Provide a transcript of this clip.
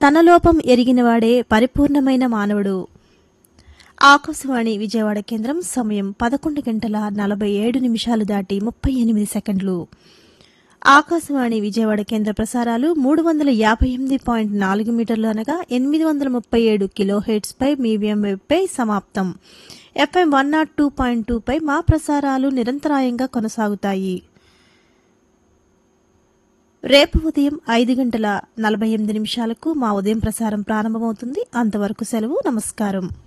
తన లోపం ఎరిగినవాడే పరిపూర్ణమైన మానవుడు ఆకాశవాణి విజయవాడ కేంద్రం సమయం పదకొండు గంటల నలభై ఏడు నిమిషాలు దాటి ముప్పై ఎనిమిది సెకండ్లు ఆకాశవాణి విజయవాడ కేంద్ర ప్రసారాలు మూడు వందల యాభై ఎనిమిది పాయింట్ నాలుగు మీటర్లు అనగా ఎనిమిది వందల ముప్పై ఏడు కిలో హెడ్స్పై మీడియం వెబ్పై సమాప్తం FM one nought two point టూపై మా ప్రసారాలు నిరంతరాయంగా కొనసాగుతాయి రేపు ఉదయం ఐదు గంటల నలభై ఎనిమిది నిమిషాలకు మా ఉదయం ప్రసారం ప్రారంభమవుతుంది అంతవరకు సెలవు నమస్కారం